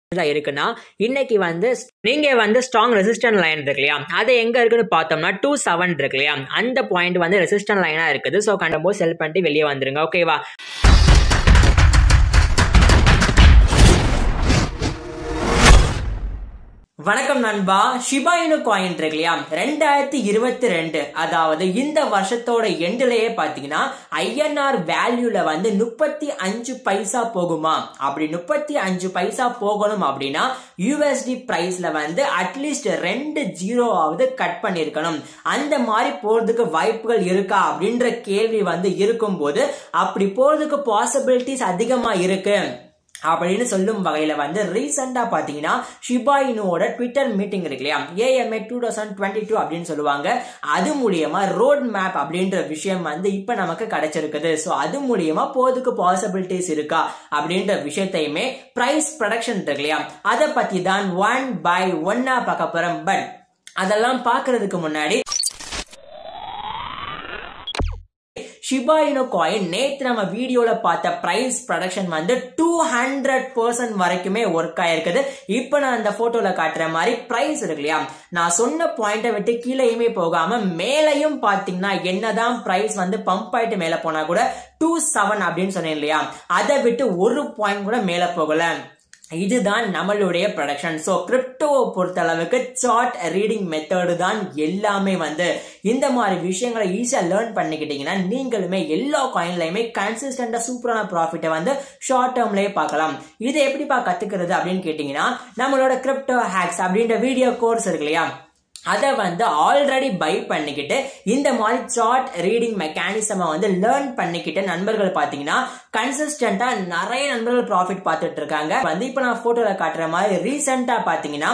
தான் இருக்குன்னா இன்னைக்கு வந்து நீங்க வந்து ஸ்ட்ராங் ரெசிஸ்டன்ட் லைன் இருக்கு இல்லையா அது எங்க இருக்குன்னு பார்த்தோம்னா டூ செவன் இருக்கு இல்லையா அந்த பாயிண்ட் வந்து ரெசிஸ்டன்ட் லைனா இருக்குது ஸோ கண்டபோது செல் பண்ணிட்டு வெளியே வந்துருங்க ஓகேவா வணக்கம் நண்பா ஷிபாயினு காயின் இருக்கு இல்லையா ரெண்டாயிரத்தி இருபத்தி ரெண்டு அதாவது இந்த வருஷத்தோட எண்டுலயே பாத்தீங்கன்னா ஐஎன்ஆர் வேல்யூல வந்து முப்பத்தி அஞ்சு பைசா போகுமா அப்படி முப்பத்தி அஞ்சு பைசா போகணும் அப்படின்னா யூஎஸ்டி பிரைஸ்ல வந்து அட்லீஸ்ட் ரெண்டு ஜீரோவாவது கட் பண்ணிருக்கணும் அந்த மாதிரி போறதுக்கு வாய்ப்புகள் இருக்கா அப்படின்ற கேள்வி வந்து இருக்கும்போது அப்படி போறதுக்கு பாசிபிலிட்டிஸ் அதிகமா இருக்கு அப்படின்னு சொல்லும் வகையில வந்து ரீசெண்டா பாத்தீங்கன்னா ஷிபாயினோட ட்விட்டர் மீட்டிங் இருக்கு இல்லையா AMA two thousand twenty two அப்படின்னு சொல்லுவாங்க அது மூலியமா ரோட் மேப் அப்படின்ற விஷயம் வந்து இப்ப நமக்கு கிடைச்சிருக்குது ஸோ அது மூலியமா போறதுக்கு பாசிபிலிட்டிஸ் இருக்கா அப்படின்ற விஷயத்தையுமே பிரைஸ் ப்ரொடக்ஷன் இருக்கு இல்லையா அதை பத்தி தான் ஒன் பை ஒன்னா பார்க்க போறோம் பட் அதெல்லாம் பாக்குறதுக்கு முன்னாடி ஷிபாயினோ காயின் நேற்று நம்ம வீடியோல பார்த்த பிரைஸ் ப்ரொடக்ஷன் வந்து டூ ஹண்ட்ரட் பர்சன்ட் வரைக்குமே ஒர்க் ஆயிருக்குது இப்போ நான் அந்த போட்டோல காட்டுற மாதிரி பிரைஸ் இருக்கு இல்லையா நான் சொன்ன பாயிண்ட்டை விட்டு கீழேயுமே போகாம மேலையும் பாத்தீங்கன்னா என்னதான் பிரைஸ் வந்து பம்ப் ஆயிட்டு மேல போனா கூட டூ செவன் அப்படின்னு சொன்னேன் இல்லையா அதை விட்டு ஒரு பாயிண்ட் கூட மேல போகல இதுதான் நம்மளுடைய ப்ரொடக்ஷன் ஸோ கிரிப்டோவை பொறுத்த அளவுக்கு சார்ட் ரீடிங் மெத்தடு தான் எல்லாமே வந்து இந்த மாதிரி விஷயங்களை ஈஸியாக லேர்ன் பண்ணிக்கிட்டீங்கன்னா நீங்களுமே எல்லா காயின்லையுமே கன்சிஸ்டண்டா சூப்பரான ப்ராஃபிட்டை வந்து ஷார்ட் டேர்ம்லயே பார்க்கலாம் இதை எப்படிப்பா கத்துக்கிறது அப்படின்னு கேட்டீங்கன்னா நம்மளோட கிரிப்டோ ஹேக்ஸ் அப்படின்ற வீடியோ கோர்ஸ் இருக்கு இல்லையா அதை வந்து ஆல்ரெடி பை பண்ணிக்கிட்டு இந்த மாதிரி சார்ட் ரீடிங் மெக்கானிசமை வந்து லேர்ன் பண்ணிக்கிட்டு நண்பர்கள் பார்த்தீங்கன்னா கன்சிஸ்டண்டா நிறைய நண்பர்கள் ப்ராஃபிட் பார்த்துட்டு இருக்காங்க வந்து இப்போ நான் போட்டோல காட்டுற மாதிரி ரீசெண்டா பார்த்தீங்கன்னா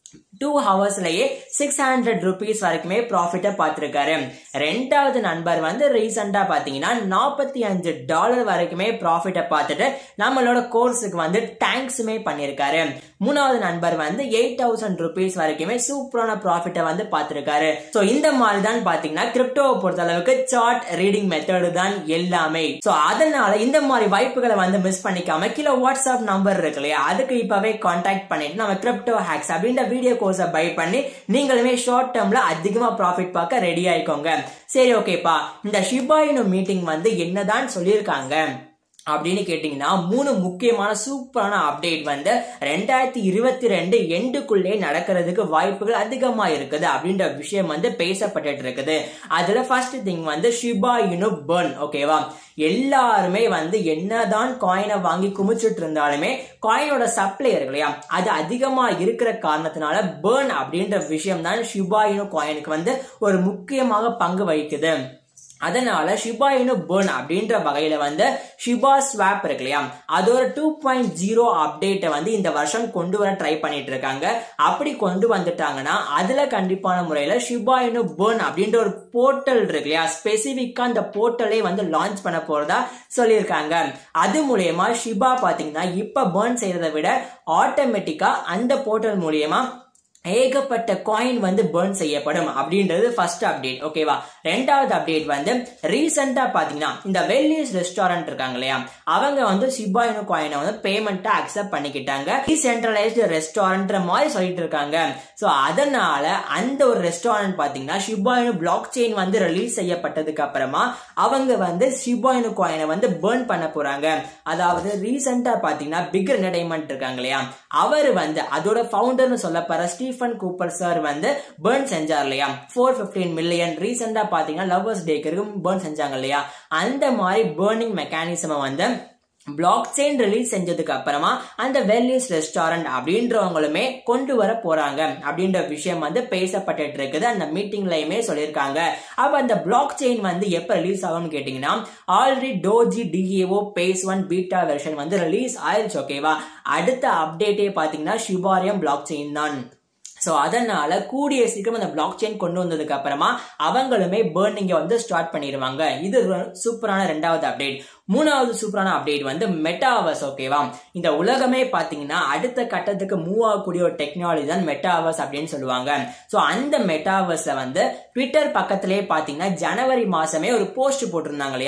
டூ ஹவர்ஸ்லயே சிக்ஸ் ஹண்ட்ரட் ருபீஸ் வரைக்குமே ப்ராஃபிட்டை பார்த்துருக்காரு ரெண்டாவது நண்பர் வந்து ரீசெண்டா பாத்தீங்கன்னா நாற்பத்தி அஞ்சு டாலர் வரைக்குமே ப்ராஃபிட்டை பார்த்துட்டு நம்மளோட கோர்ஸுக்கு வந்து டேங்க்ஸுமே பண்ணியிருக்காரு மூணாவது நண்பர் வந்து எயிட் தௌசண்ட் ருபீஸ் வரைக்குமே சூப்பரான ப்ராஃபிட்டை வந்து பார்த்துருக்காரு ஸோ இந்த மாதிரி தான் பாத்தீங்கன்னா கிரிப்டோவை பொறுத்த அளவுக்கு சார்ட் ரீடிங் மெத்தடு தான் எல்லாமே ஸோ அதனால இந்த மாதிரி வாய்ப்புகளை வந்து மிஸ் பண்ணிக்காம கீழே வாட்ஸ்அப் நம்பர் இருக்கு இல்லையா அதுக்கு இப்பவே கான்டாக்ட் பண்ணிட்டு நம்ம கிரிப்டோ ஹேக்ஸ் அப்படின்ற வீடியோ கோர்ஸை பை பண்ணி நீங்களுமே ஷார்ட் டேர்ம்ல அதிகமா ப்ராஃபிட் பார்க்க ரெடி ஆயிக்கோங்க சரி ஓகேப்பா இந்த ஷிபாயினு மீட்டிங் வந்து என்னதான் சொல்லியிருக்காங்க அப்படின்னு கேட்டீங்கன்னா மூணு முக்கியமான சூப்பரான அப்டேட் வந்து ரெண்டாயிரத்தி இருபத்தி ரெண்டு எண்டுக்குள்ளே நடக்கிறதுக்கு வாய்ப்புகள் அதிகமா இருக்குது அப்படின்ற விஷயம் வந்து பேசப்பட்டு இருக்குது அதுல ஃபர்ஸ்ட் திங் வந்து ஷிபா யூனு பர்ன் ஓகேவா எல்லாருமே வந்து என்னதான் காயினை வாங்கி குமிச்சிட்டு இருந்தாலுமே காயினோட சப்ளை இருக்கு இல்லையா அது அதிகமா இருக்கிற காரணத்தினால பேர்ன் அப்படின்ற விஷயம் தான் ஷிபாயினு காயினுக்கு வந்து ஒரு முக்கியமாக பங்கு வகிக்குது அதனால ஷிபா இனு பேர்ன் அப்படின்ற வகையில வந்து ஷிபா ஸ்வாப் இருக்கு இல்லையா அது ஒரு டூ பாயிண்ட் ஜீரோ அப்டேட்டை வந்து இந்த வருஷம் கொண்டு வர ட்ரை பண்ணிட்டு இருக்காங்க அப்படி கொண்டு வந்துட்டாங்கன்னா அதுல கண்டிப்பான முறையில ஷிபா இனு பேர்ன் அப்படின்ற ஒரு போர்ட்டல் இருக்கு இல்லையா ஸ்பெசிபிக்கா அந்த போர்ட்டலே வந்து லான்ச் பண்ண போறதா சொல்லியிருக்காங்க அது மூலியமா ஷிபா பாத்தீங்கன்னா இப்ப பேர்ன் செய்யறதை விட ஆட்டோமேட்டிக்கா அந்த போர்ட்டல் மூலியமா ஏகப்பட்ட காயின் வந்து பேர்ன் செய்யப்படும் அப்படின்றது ஃபர்ஸ்ட் அப்டேட் ஓகேவா ரெண்டாவது அப்டேட் வந்து ரீசெண்டா பாத்தீங்கன்னா இந்த வெல்லிஸ் ரெஸ்டாரண்ட் இருக்காங்க இல்லையா அவங்க வந்து சிபாயினு காயினை வந்து பேமெண்ட்டா அக்செப்ட் பண்ணிக்கிட்டாங்க டீசென்ட்ரலைஸ்டு ரெஸ்டாரண்ட் மாதிரி சொல்லிட்டு இருக்காங்க ஸோ அதனால அந்த ஒரு ரெஸ்டாரண்ட் பாத்தீங்கன்னா ஷிபாயினு பிளாக் செயின் வந்து ரிலீஸ் செய்யப்பட்டதுக்கு அப்புறமா அவங்க வந்து ஷிபாயினு காயினை வந்து பேர்ன் பண்ண போறாங்க அதாவது ரீசெண்டா பாத்தீங்கன்னா பிக் என்டர்டைன்மெண்ட் இருக்காங்க இல்லையா அவர் வந்து அதோட ஃபவுண்டர்னு சொல்லப்படுற ஸ்டீஃபன் கூப்பர் சார் வந்து பேர்ன் செஞ்சார் இல்லையா ஃபோர் பிப்டீன் மில்லியன் ரீசெண்டா பாத்தீங்கன்னா லவ்வர்ஸ் டேக்கு பேர்ன் செஞ்சாங்க இல்லையா அந்த மாதிரி பேர்னிங் மெக்கானிசமை வந்து பிளாக் செயின் ரிலீஸ் செஞ்சதுக்கு அப்புறமா அந்த வெல்லிஸ் ரெஸ்டாரண்ட் அப்படின்றவங்களுமே கொண்டு வர போறாங்க அப்படின்ற விஷயம் வந்து பேசப்பட்டு இருக்குது அந்த மீட்டிங்லயுமே சொல்லியிருக்காங்க அப்ப அந்த பிளாக் செயின் வந்து எப்ப ரிலீஸ் ஆகும்னு கேட்டீங்கன்னா already Doge DAO phase one beta version வந்து ரிலீஸ் ஆயிடுச்சு ஓகேவா அடுத்த அப்டேட்டே பாத்தீங்கன்னா ஷிபாரியம் பிளாக் செயின் தான் ஸோ அதனால கூடிய சீக்கிரம் அந்த பிளாக் செயின் கொண்டு வந்ததுக்கு அப்புறமா அவங்களுமே பேர்னிங்கை வந்து ஸ்டார்ட் பண்ணிடுவாங்க இது சூப்பரான ரெண்டாவது அப்டேட் மூணாவது சூப்பரான அப்டேட் வந்து மெட்டாவர்ஸ் ஓகேவா இந்த உலகமே பாத்தீங்கன்னா அடுத்த கட்டத்துக்கு மூவ் ஆகக்கூடிய ஒரு டெக்னாலஜி தான் மெட்டாவர்ஸ் அப்படின்னு சொல்லுவாங்க ஸோ அந்த மெட்டாவர்ஸை வந்து ட்விட்டர் பக்கத்திலே பாத்தீங்கன்னா ஜனவரி மாசமே ஒரு போஸ்ட் போட்டிருந்தாங்க இல்லையா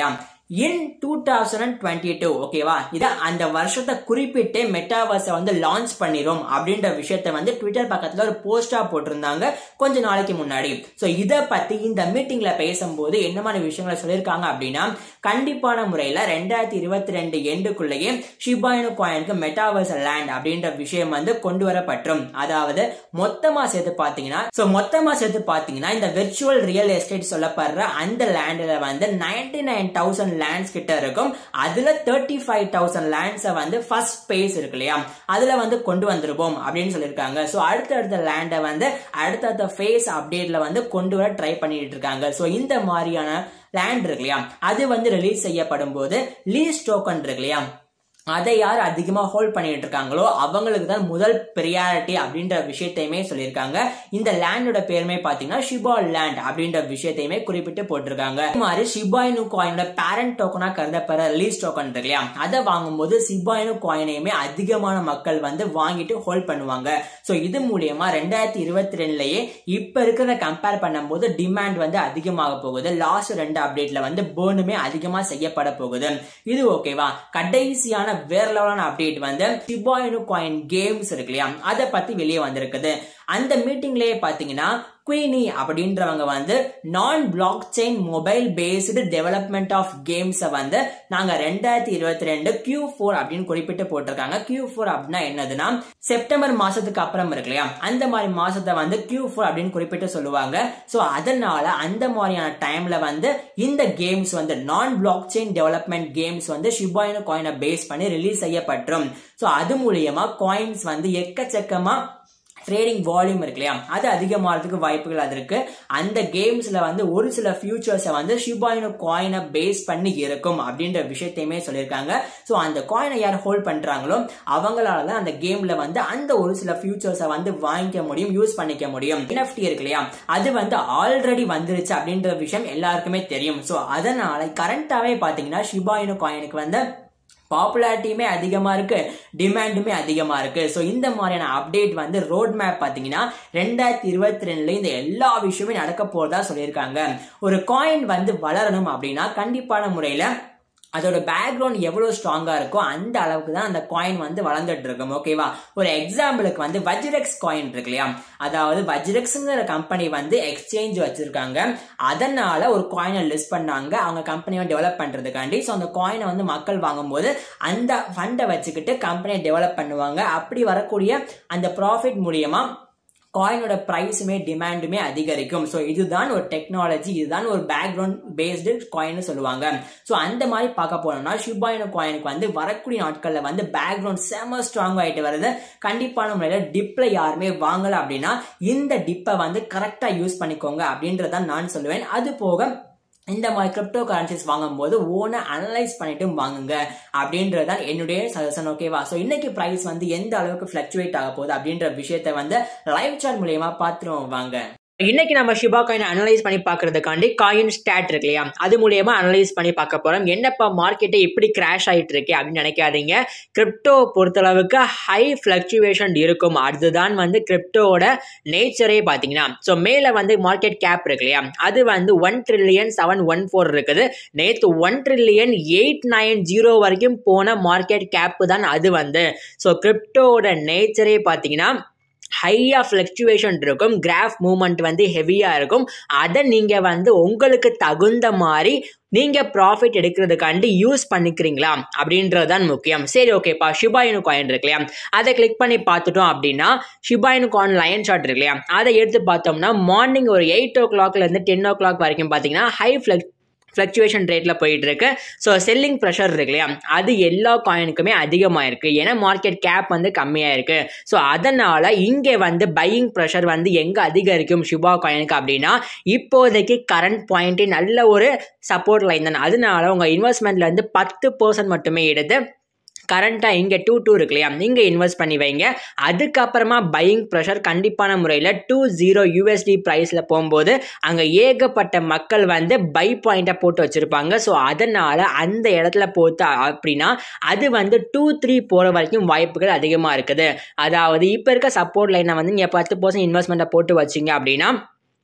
in two thousand twenty two ஓகேவா இதை அந்த வருஷத்தை குறிப்பிட்டு மெட்டாவர்ஸை வந்து லான்ச் பண்ணிரும் அப்படின்ற விஷயத்த வந்து ட்விட்டர் பக்கத்தில் ஒரு போஸ்டா போட்டிருந்தாங்க கொஞ்ச நாளைக்கு முன்னாடி ஸோ இதை பற்றி இந்த மீட்டிங்கில் பேசும்போது என்ன மாதிரி விஷயங்களை சொல்லியிருக்காங்க அப்படின்னா கண்டிப்பான முறையில் ரெண்டாயிரத்தி இருபத்தி ரெண்டு எண்டுக்குள்ளேயே ஷிபாயினு காயினுக்கு மெட்டாவர்ஸ் லேண்ட் அப்படின்ற விஷயம் வந்து கொண்டு வரப்பட்டுரும் அதாவது மொத்தமாக சேர்த்து பார்த்தீங்கன்னா ஸோ மொத்தமாக சேர்த்து பார்த்தீங்கன்னா இந்த விர்ச்சுவல் ரியல் எஸ்டேட் சொல்லப்படுற அந்த லேண்டில் வந்து நைன்டி நைன் தௌசண்ட் லேண்ட்ஸ் கிட்ட இருக்கும் அதுல தேர்ட்டி ஃபைவ் தௌசண்ட் லேண்ட்ஸை வந்து ஃபர்ஸ்ட் பேஸ் இருக்கு இல்லையா அதுல வந்து கொண்டு வந்துருப்போம் அப்படின்னு சொல்லியிருக்காங்க ஸோ அடுத்தடுத்த லேண்டை வந்து அடுத்தடுத்த ஃபேஸ் அப்டேட்ல வந்து கொண்டு வர ட்ரை பண்ணிட்டு இருக்காங்க ஸோ இந்த மாதிரியான லேண்ட் இருக்கு இல்லையா அது வந்து ரிலீஸ் செய்யப்படும் போது லீஸ் டோக்கன் இருக்கு இல்லையா அதை யார் அதிகமாக ஹோல்ட் பண்ணிட்டு இருக்காங்களோ அவங்களுக்கு தான் முதல் ப்ரியாரிட்டி அப்படின்ற விஷயத்தையுமே சொல்லியிருக்காங்க இந்த லேண்டோட பேருமே பார்த்தீங்கன்னா ஷிபா லேண்ட் அப்படின்ற விஷயத்தையுமே குறிப்பிட்டு போட்டிருக்காங்க இது மாதிரி ஷிபாயினு காயினோட பேரண்ட் டோக்கனா கருதப்படுற ரிலீஸ் டோக்கன் இருக்கு இல்லையா அதை வாங்கும்போது சிபாயினு காயினையுமே அதிகமான மக்கள் வந்து வாங்கிட்டு ஹோல்ட் பண்ணுவாங்க ஸோ இது மூலியமா ரெண்டாயிரத்தி இருபத்தி ரெண்டுலயே இப்ப இருக்கிறத கம்பேர் பண்ணும்போது டிமாண்ட் வந்து அதிகமாக போகுது லாஸ்ட் ரெண்டு அப்டேட்ல வந்து பேர்னுமே அதிகமா செய்யப்பட போகுது இது ஓகேவா கடைசியான வேற லெவலான அப்டேட் வந்து சிபாயினு காயின் கேம்ஸ் இருக்கு இல்லையா அதை பத்தி வெளியே வந்திருக்குது அந்த மீட்டிங்லயே பாத்தீங்கன்னா குயினி அப்படின்றவங்க வந்து non blockchain mobile based development of கேம்ஸை வந்து நாங்க ரெண்டாயிரத்தி இருபத்தி ரெண்டு கியூ ஃபோர் அப்படின்னு குறிப்பிட்டு போட்டிருக்காங்க கியூ ஃபோர் அப்படின்னா என்னதுன்னா செப்டம்பர் மாசத்துக்கு அப்புறம் இருக்கு இல்லையா அந்த மாதிரி மாசத்தை வந்து கியூ ஃபோர் அப்படின்னு குறிப்பிட்டு சொல்லுவாங்க ஸோ அதனால அந்த மாதிரியான டைம்ல வந்து இந்த கேம்ஸ் வந்து non blockchain development games வந்து ஷிபாயினு காயினை பேஸ் பண்ணி ரிலீஸ் செய்யப்பட்டுரும் ஸோ அது மூலியமா காயின்ஸ் வந்து எக்கச்சக்கமா ட்ரேடிங் வால்யூம் இருக்கு இல்லையா அது அதிகமாகிறதுக்கு வாய்ப்புகள் அது இருக்கு அந்த கேம்ஸ்ல வந்து ஒரு சில ஃபியூச்சர்ஸை வந்து ஷிபாயினோ காயினை பேஸ் பண்ணி இருக்கும் அப்படின்ற விஷயத்தையுமே சொல்லியிருக்காங்க ஸோ அந்த காயினை யார் ஹோல்ட் பண்றாங்களோ அவங்களால தான் அந்த கேம்ல வந்து அந்த ஒரு சில ஃபியூச்சர்ஸை வந்து வாங்கிக்க முடியும் யூஸ் பண்ணிக்க முடியும் என்எஃப்டி இருக்கு இல்லையா அது வந்து ஆல்ரெடி வந்துருச்சு அப்படின்ற விஷயம் எல்லாருக்குமே தெரியும் ஸோ அதனால கரண்டாவே பாத்தீங்கன்னா ஷிபாயினோ காயினுக்கு வந்து பாப்புலாரிட்டியுமே அதிகமாக இருக்கு டிமாண்டுமே அதிகமாக இருக்கு ஸோ இந்த மாதிரியான அப்டேட் வந்து ரோட் மேப் பார்த்தீங்கன்னா ரெண்டாயிரத்தி இருபத்தி ரெண்டுல இந்த எல்லா விஷயமே நடக்க போறதா சொல்லியிருக்காங்க ஒரு காயின் வந்து வளரணும் அப்படின்னா கண்டிப்பான முறையில் அதோட பேக்ரவுண்ட் எவ்வளோ ஸ்ட்ராங்காக இருக்கோ அந்த அளவுக்கு தான் அந்த காயின் வந்து வளர்ந்துட்டு இருக்கும் ஓகேவா ஒரு எக்ஸாம்பிளுக்கு வந்து வஜ்ரெக்ஸ் காயின் இருக்கு இல்லையா அதாவது வஜ்ரெக்ஸுங்கிற கம்பெனி வந்து எக்ஸ்சேஞ்ச் வச்சிருக்காங்க அதனால ஒரு காயினை லிஸ்ட் பண்ணாங்க அவங்க கம்பெனியை டெவலப் பண்ணுறதுக்காண்டி ஸோ அந்த காயினை வந்து மக்கள் வாங்கும்போது அந்த ஃபண்டை வச்சுக்கிட்டு கம்பெனியை டெவலப் பண்ணுவாங்க அப்படி வரக்கூடிய அந்த ப்ராஃபிட் மூலியமா காயினோட ப்ரைஸுமே டிமாண்டுமே அதிகரிக்கும் ஸோ இதுதான் ஒரு டெக்னாலஜி இதுதான் ஒரு பேக்ரவுண்ட் பேஸ்டு காயின்னு சொல்லுவாங்க ஸோ அந்த மாதிரி பார்க்க போனோம்னா ஷிபாயினோ காயினுக்கு வந்து வரக்கூடிய நாட்களில் வந்து பேக்ரவுண்ட் செம ஸ்ட்ராங் ஆகிட்டு வருது கண்டிப்பான முறையில் டிப்பில் யாருமே வாங்கலை அப்படின்னா இந்த டிப்பை வந்து கரெக்டாக யூஸ் பண்ணிக்கோங்க அப்படின்றதான் நான் சொல்லுவேன் அது போக இந்த மாதிரி கிரிப்டோ கரன்சிஸ் வாங்கும்போது ஓனை அனலைஸ் பண்ணிட்டு வாங்குங்க அப்படின்றது தான் என்னுடைய சஜஷன் ஓகேவா ஸோ இன்னைக்கு ப்ரைஸ் வந்து எந்த அளவுக்கு ஃபிளக்சுவேட் ஆக போகுது அப்படின்ற விஷயத்த வந்து லைவ் சார்ட் மூலியமா பார்த்துருவோம் வாங்க இன்னைக்கு நம்ம ஷிபா காயினை அனலைஸ் பண்ணி பார்க்கறதுக்காண்டி காயின் ஸ்டாட் இருக்கு இல்லையா அது மூலியமா அனலைஸ் பண்ணி பார்க்க போறோம் என்னப்பா மார்க்கெட்டை எப்படி கிராஷ் ஆயிட்டு இருக்கு அப்படின்னு நினைக்காதீங்க கிரிப்டோ பொறுத்தளவுக்கு ஹை ஃபிளக்சுவேஷன் இருக்கும் அதுதான் வந்து கிரிப்டோட நேச்சரே பார்த்தீங்கன்னா ஸோ மேலே வந்து மார்க்கெட் கேப் இருக்கு இல்லையா அது வந்து one trillion seven one four இருக்குது நேற்று one trillion eight nine zero வரைக்கும் போன மார்க்கெட் கேப்பு தான் அது வந்து ஸோ கிரிப்டோட நேச்சரே பார்த்தீங்கன்னா ஹையாக ஃப்ளக்சுவேஷன் இருக்கும் கிராஃப் மூமெண்ட் வந்து ஹெவியாக இருக்கும் அதை நீங்கள் வந்து உங்களுக்கு தகுந்த மாதிரி நீங்கள் ப்ராஃபிட் எடுக்கிறதுக்காண்டி யூஸ் பண்ணிக்கிறீங்களா அப்படின்றது தான் முக்கியம் சரி ஓகேப்பா ஷிபாயினு காயின் இருக்கு இல்லையா அதை கிளிக் பண்ணி பார்த்துட்டோம் அப்படின்னா ஷிபாயினு காயின் லைன் ஷாட் இருக்கு இல்லையா அதை எடுத்து பார்த்தோம்னா மார்னிங் ஒரு எயிட் ஓ கிளாக்லேருந்து டென் ஓ கிளாக் வரைக்கும் பார்த்தீங்கன்னா ஹை ஃப்ளக் ஃப்ளக்சுவேஷன் ரேட்டில் போயிட்டு இருக்கு ஸோ செல்லிங் ப்ரெஷர் இருக்கு இல்லையா அது எல்லா காயினுக்குமே அதிகமாக இருக்கு ஏன்னா மார்க்கெட் கேப் வந்து கம்மியாக இருக்கு ஸோ அதனால இங்கே வந்து பையிங் ப்ரெஷர் வந்து எங்கே அதிகரிக்கும் ஷிபா காயினுக்கு அப்படின்னா இப்போதைக்கு கரண்ட் பாயிண்ட்டே நல்ல ஒரு சப்போர்ட் லைன் தான் அதனால உங்கள் இன்வெஸ்ட்மெண்ட்ல இருந்து பத்து பர்சன்ட் மட்டுமே எடுத்து கரண்ட்டாக இங்கே டூ டூ இருக்கு இல்லையா நீங்கள் இன்வெஸ்ட் பண்ணி வைங்க அதுக்கப்புறமா பையிங் ப்ரெஷர் கண்டிப்பான முறையில் டூ ஜீரோ யூஎஸ்டி ப்ரைஸில் போகும்போது அங்கே ஏகப்பட்ட மக்கள் வந்து பை பாயிண்ட்டை போட்டு வச்சுருப்பாங்க ஸோ அதனால் அந்த இடத்துல போத்து அப்படின்னா அது வந்து டூ த்ரீ போகிற வரைக்கும் வாய்ப்புகள் அதிகமாக இருக்குது அதாவது இப்போ இருக்க சப்போர்ட் லைனை வந்து நீங்கள் பத்து பர்சன்ட் இன்வெஸ்ட்மெண்ட்டை போட்டு வச்சிங்க அப்படின்னா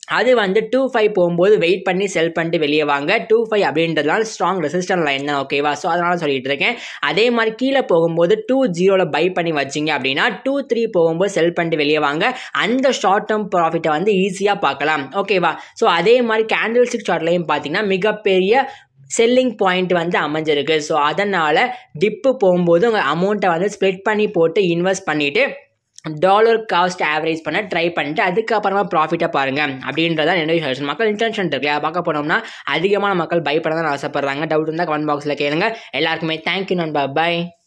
அது வந்து டூ ஃபைவ் போகும்போது வெயிட் பண்ணி செல் பண்ணிட்டு வெளியே வாங்க டூ ஃபைவ் அப்படின்றதுனால ஸ்ட்ராங் ரெசிஸ்டன்ட் லைன் தான் ஓகேவா ஸோ அதனால சொல்லிட்டு இருக்கேன் அதே மாதிரி கீழே போகும்போது டூ ஜீரோவில் பை பண்ணி வச்சிங்க அப்படின்னா டூ த்ரீ போகும்போது செல் பண்ணிட்டு வெளியே வாங்க அந்த ஷார்ட் டேர்ம் ப்ராஃபிட்டை வந்து ஈஸியாக பார்க்கலாம் ஓகேவா ஸோ அதே மாதிரி கேண்டில் ஸ்டிக் ஷார்ட்லையும் பார்த்தீங்கன்னா மிகப்பெரிய செல்லிங் பாயிண்ட் வந்து அமைஞ்சிருக்கு ஸோ அதனால் டிப்பு போகும்போது உங்கள் அமௌண்ட்டை வந்து ஸ்ப்ளிட் பண்ணி போட்டு இன்வெஸ்ட் பண்ணிவிட்டு டாலர் காஸ்ட் ஆவரேஜ் பண்ண ட்ரை பண்ணிட்டு அதுக்கப்புறமா ப்ராஃபிட்டை பாருங்கள் அப்படின்றதான் என்னுடைய சஜஷன் மக்கள் இன்டென்ஷன் இருக்கு அதை பார்க்க போனோம்னா அதிகமான மக்கள் பயப்பட தான் ஆசைப்படுறாங்க டவுட் இருந்தால் கமெண்ட் பாக்ஸில் கேளுங்க எல்லாருக்குமே தேங்க்யூ நண்பா பை